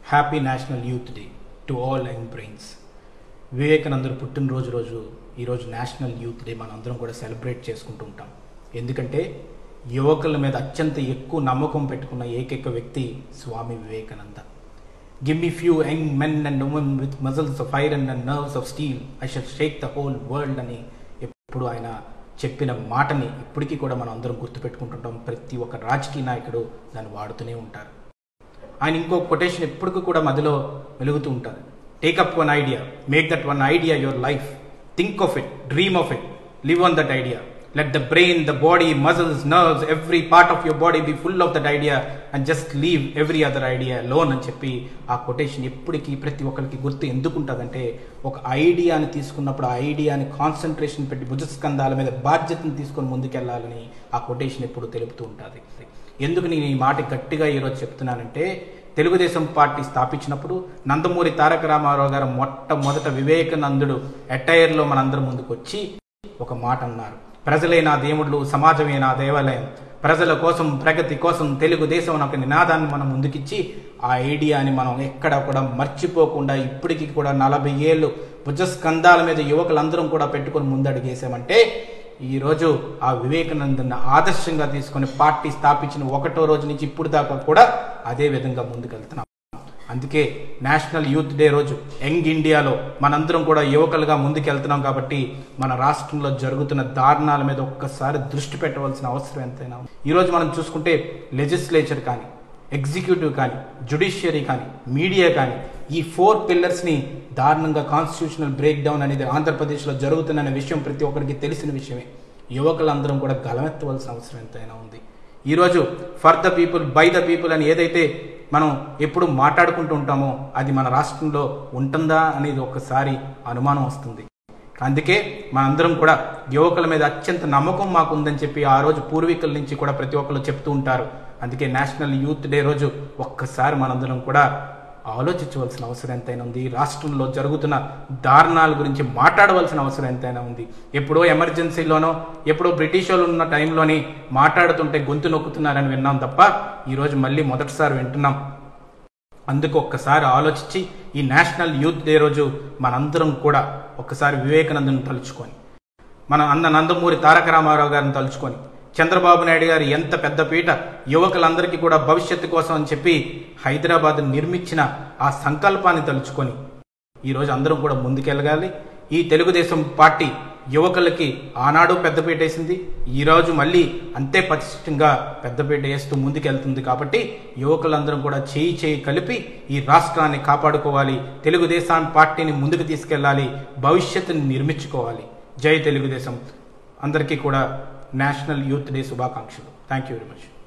Happy national youth day to all young brains వివేకానందుడు పుట్టినరోజు రోజు ఈరోజు నేషనల్ యూత్ డే మనం అందరం కూడా సెలబ్రేట్ చేసుకుంటూ ఉంటాం ఎందుకంటే యువకుల మీద అత్యంత ఎక్కువ నమ్మకం పెట్టుకున్న ఏకైక వ్యక్తి Swami Vivekananda give me few young men and women with muscles of iron and nerves of steel I shall shake the whole world అని ఎప్పుడు ఆయన చెప్పిన మాటని ఇప్పటికీ కూడా మనం అందరం గుర్తుపెట్టుకుంటుంటాం ప్రతి ఒక్క రాజకీయ నాయకుడు దాన్ని వాడుతూనే ఉంటారు ఆయన ఇంకో కొటేషన్ ఎప్పటికీ కూడా మధ్యలో వెలుగుతూ ఉంటుంది take up one idea make that one idea your life think of it dream of it live on that idea let the brain the body muscles nerves every part of your body be full of that idea and just leave every other idea alone అని చెప్పి ఆ quotation ఎప్పటికీ ప్రతి ఒక్కరికి గుర్తు ఎందుకు ఉంటుందంటే ఒక ఐడియాని తీసుకున్నప్పుడు ఆ ఐడియాని కాన్సన్ట్రేషన్ పెట్టి భుజస్కంధాల మీద బాధ్యతను తీసుకొని ముందుకెళ్లాలని ఆ కొటేషన్ ఎప్పుడు తెలుపుతూ ఉంటుంది ఎందుకు నేను ఈ మాట గట్టిగా ఈరోజు చెప్తున్నానంటే తెలుగుదేశం పార్టీ స్థాపించినప్పుడు నందమూరి తారక రామారావు గారు మొట్టమొదట వివేకానందుడు అటైర్లో మనందరం ముందుకు వచ్చి ఒక మాట అన్నారు ప్రజలే నా దేవుళ్ళు సమాజమే నా దేవాలయం ప్రజల కోసం ప్రగతి కోసం తెలుగుదేశం అనే ఒక నినాదాన్ని మనం ముందుకిచ్చి ఆ ఐడియాని మనం ఎక్కడ కూడా మర్చిపోకుండా ఇప్పటికీ కూడా నలభై ఏళ్ళు భుజస్కంధాల మీద యువకులందరం కూడా పెట్టుకొని ముందడుగేసామంటే ఈరోజు ఆ వివేకానందన్ ఆదర్శంగా తీసుకొని పార్టీ స్థాపించిన ఒకటో రోజు నుంచి ఇప్పుడు దాకా కూడా అదే విధంగా ముందుకెళ్తున్నాం అందుకే నేషనల్ యూత్ డే రోజు యంగ్ ఇండియాలో మనందరం కూడా యువకులుగా ముందుకెళ్తున్నాం కాబట్టి మన రాష్ట్రంలో జరుగుతున్న దారుణాల మీద ఒక్కసారి దృష్టి పెట్టవలసిన అవసరం ఎంతైనా ఉంది. ఈరోజు మనం చూసుకుంటే లెజిస్లేచర్ కానీ ఎగ్జిక్యూటివ్ కానీ జుడిషియరీ కానీ మీడియా కానీ ఈ ఫోర్ పిల్లర్స్ని దారుణంగా కాన్స్టిట్యూషనల్ బ్రేక్ డౌన్ అనేది ఆంధ్రప్రదేశ్లో జరుగుతుందనే విషయం ప్రతి ఒక్కరికి తెలిసిన విషయమే యువకులందరం కూడా గలమెత్తవలసిన అవసరం ఎంతైనా ఉంది ఈరోజు for the people by the people అని ఏదైతే మనం ఎప్పుడు మాట్లాడుకుంటూ ఉంటామో అది మన రాష్ట్రంలో ఉంటుందా అనేది ఒకసారి అనుమానం వస్తుంది అందుకే మనందరం కూడా యువకుల మీద అత్యంత నమ్మకం మాకు ఉందని చెప్పి ఆ రోజు పూర్వీకుల నుంచి కూడా ప్రతి ఒక్కరు చెప్తూ ఉంటారు అందుకే నేషనల్ యూత్ డే రోజు ఒక్కసారి మనందరం కూడా ఆలోచించవలసిన అవసరం ఎంతైనా ఉంది రాష్ట్రంలో జరుగుతున్న దారుణాల గురించి మాట్లాడవలసిన అవసరం ఎంతైనా ఉంది ఎప్పుడో ఎమర్జెన్సీలోనో ఎప్పుడో బ్రిటిష్ వాళ్ళు ఉన్న టైంలోని మాట్లాడుతుంటే గొంతు నొక్కుతున్నారని విన్నాం తప్ప ఈరోజు మళ్ళీ మొదటిసారి వింటున్నాం అందుకు ఒక్కసారి ఆలోచించి ఈ నేషనల్ యూత్ డే రోజు మనందరం కూడా ఒక్కసారి వివేకానందను తలుచుకొని మన అన్న నందమూరి తారక రామారావు గారిని తలుచుకొని చంద్రబాబు నాయుడు గారు ఎంత పెద్ద పీట యువకులందరికీ కూడా భవిష్యత్తు కోసం అని చెప్పి హైదరాబాద్ నిర్మించిన ఆ సంకల్పాన్ని తలుచుకొని ఈరోజు అందరం కూడా ముందుకెళ్ళగాలి ఈ తెలుగుదేశం పార్టీ యువకులకి ఆనాడు పెద్దపీట వేసింది ఈరోజు మళ్ళీ అంతే పటిష్టంగా పెద్దపీట వేస్తూ ముందుకెళ్తుంది కాబట్టి యువకులందరం కూడా చేయి చేయి కలిపి ఈ రాష్ట్రాన్ని కాపాడుకోవాలి తెలుగుదేశం పార్టీని ముందుకు తీసుకెళ్ళాలి భవిష్యత్తుని నిర్మించుకోవాలి జై తెలుగుదేశం అందరికీ కూడా నేషనల్ యూత్ డే శుభాకాంక్షలు థ్యాంక్ యూ వెరీ మచ్